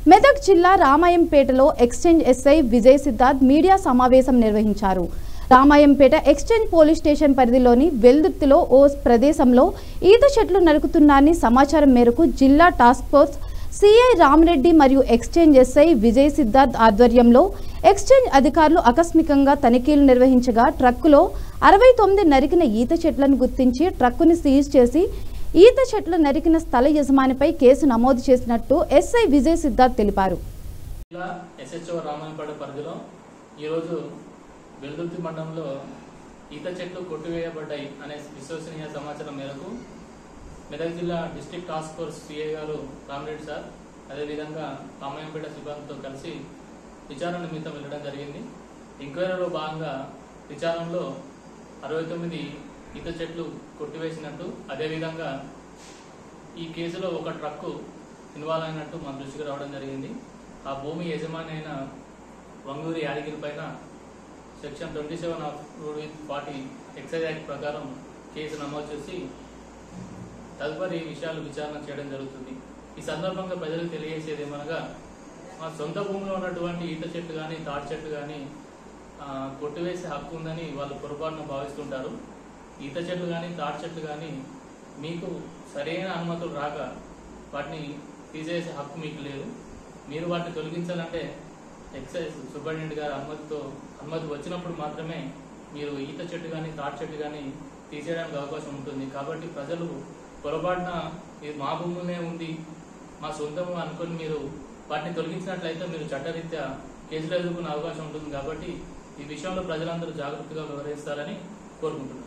మెదక్ జిల్లా రామాయంపేటలో excise SI Vijay Siddharth media సమావేశం నిర్వహించారు రామాయంపేట ఎక్స్చేంజ్ పోలీస్ స్టేషన్ పరిధిలోని వెల్దుర్తిలో ఓ ప్రదేశంలో ఈత చెట్లు నరుకుతున్నారని సమాచారం మేరకు జిల్లా టాస్క్ ఫోర్స్ సిఐ రామరెడ్డి మరియు ఎక్స్చేంజ్ ఎస్ఐ విజయ్ సిద్ధార్థ్ ఆధ్వర్యంలో ఎక్స్చేంజ్ అధికారులు ఆకస్మికంగా తనిఖీలు నిర్వహించగా ట్రక్కులో అరవై తొమ్మిది నరికిన ఈత చెట్లను గుర్తించి ట్రక్కుని సీజ్ చేసి ఈత చెట్లు నరికిన స్థల యజమానిపై కేసు నమోదు చేసినట్టు ఎస్ఐ విజయ్ సిద్ధార్థ్ తెలిపారు జిల్లా ఎస్హెచ్ఓ రామాయపేట పరిధిలో ఈరోజు వెల్దుర్తి మండలంలో ఈత చెట్లు కొట్టివేయబడ్డాయి అనే విశ్వసనీయ సమాచారం మేరకు మెదక్ జిల్లా డిస్ట్రిక్ట్ టాస్క్ ఫోర్స్ పిఏ గారు రామరెడ్డి సార్ అదేవిధంగా రామాయంపేట సిబ్బందితో కలిసి విచారణ నిమిత్తం వెళ్ళడం జరిగింది ఎంక్వైరీలో భాగంగా విచారణలో అరవై తొమ్మిది ఈత చెట్లు కొట్టివేసినట్టు అదేవిధంగా ఈ కేసులో ఒక ట్రక్కు ఇన్వాల్వ్ అయినట్టు మన దృష్టికి రావడం జరిగింది ఆ భూమి యజమాని అయిన వంగూరి యాదగిరి పైన section twenty seven of rule with forty excise act ప్రకారం కేసు నమోదు చేసి తదుపరి విషయాలు విచారణ చేయడం జరుగుతుంది ఈ సందర్భంగా ప్రజలకు తెలియజేసేది ఏమనగా మా సొంత భూమిలో ఉన్నటువంటి ఈత చెట్లు కానీ తాటి చెట్లు కానీ కొట్టివేసే హక్కు ఉందని వాళ్ళు పొరపాటున భావిస్తుంటారు ఈత చెట్లు కానీ తాటి చెట్లు కానీ మీకు సరైన అనుమతులు రాక వాటిని తీసేసే హక్కు మీకు లేదు మీరు వాటిని తొలగించాలంటే ఎక్సైజ్ సూపరింటెండెంట్ గారి అనుమతితో అనుమతి వచ్చినప్పుడు మాత్రమే మీరు ఈత చెట్టు కానీ తాటి చెట్టు కానీ తీసేయడానికి అవకాశం ఉంటుంది కాబట్టి ప్రజలు పొరపాటున ఇది మా భూములనే ఉంది మా సొంతము అనుకొని మీరు వాటిని తొలగించినట్లయితే మీరు చట్టరీత్యా కేసులు ఎదుర్కొనే అవకాశం ఉంటుంది కాబట్టి ఈ విషయంలో ప్రజలందరూ జాగ్రత్తగా వ్యవహరిస్తారని కోరుకుంటున్నాను